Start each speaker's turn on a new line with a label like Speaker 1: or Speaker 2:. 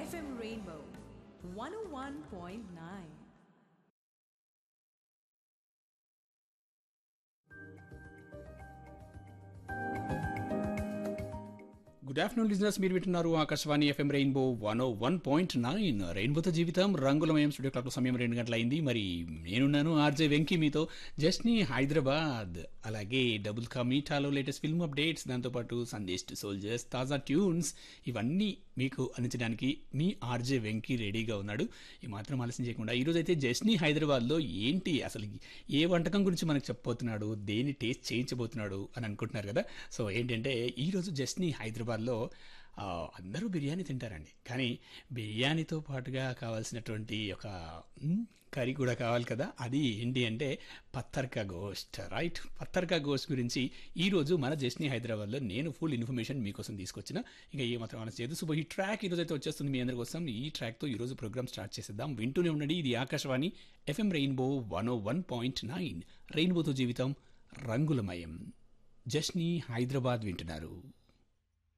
Speaker 1: FM Rainbow 101.9.
Speaker 2: Good afternoon listeners మీరు వింటున్నారు Akashvani FM Rainbow one O one point nine రెయిన్బోతో జీవితం రంగులమయం స్టూడియో క్లాక్ సమయం రెండు గంటలైంది మరి నేనున్నాను ఆర్జే వెంకీ మీతో జస్ట్ని హైదరాబాద్ అలాగే డబుల్ కా మీఠాలో లేటెస్ట్ ఫిల్మ్ అప్డేట్స్ దాంతోపాటు సందేశ్ సోల్జర్స్ తాజా ట్యూన్స్ ఇవన్నీ మీకు అందించడానికి మీ ఆర్జే వెంకీ రెడీగా ఉన్నాడు ఈ మాత్రం ఆలస్యం చేయకుండా ఈరోజు అయితే జస్ని హైదరాబాద్లో ఏంటి అసలు ఏ వంటకం గురించి మనకు చెప్పబోతున్నాడు దేని టేస్ట్ చేయించబోతున్నాడు అని అనుకుంటున్నారు కదా సో ఏంటంటే ఈరోజు జస్ని హైదరాబాద్లో ఆ, అందరూ బిర్యానీ తింటారండి కానీ బిర్యానీతో పాటుగా కావాల్సినటువంటి ఒక మ్, కర్రీ కూడా కావాలి కదా అది ఏంటి అంటే పత్తర్కా గోస్ట్ రైట్ పత్తర్కా గోస్ట్ గురించి ఈరోజు మన జస్ని హైదరాబాద్లో నేను ఫుల్ ఇన్ఫర్మేషన్ మీకోసం తీసుకొచ్చిన ఇంకా ఏ మాత్రం ఆలస్యం చేయదు సో ఈ ట్రాక్ ఈరోజు అయితే వచ్చేస్తుంది మీ అందరి కోసం ఈ ట్రాక్తో ఈరోజు ప్రోగ్రామ్ స్టార్ట్ చేసేద్దాం వింటూనే ఉండండి ఇది Akashvani FM Rainbow one O one point nine రెయిన్బోతో జీవితం రంగులమయం జస్ని హైదరాబాద్ వింటున్నారు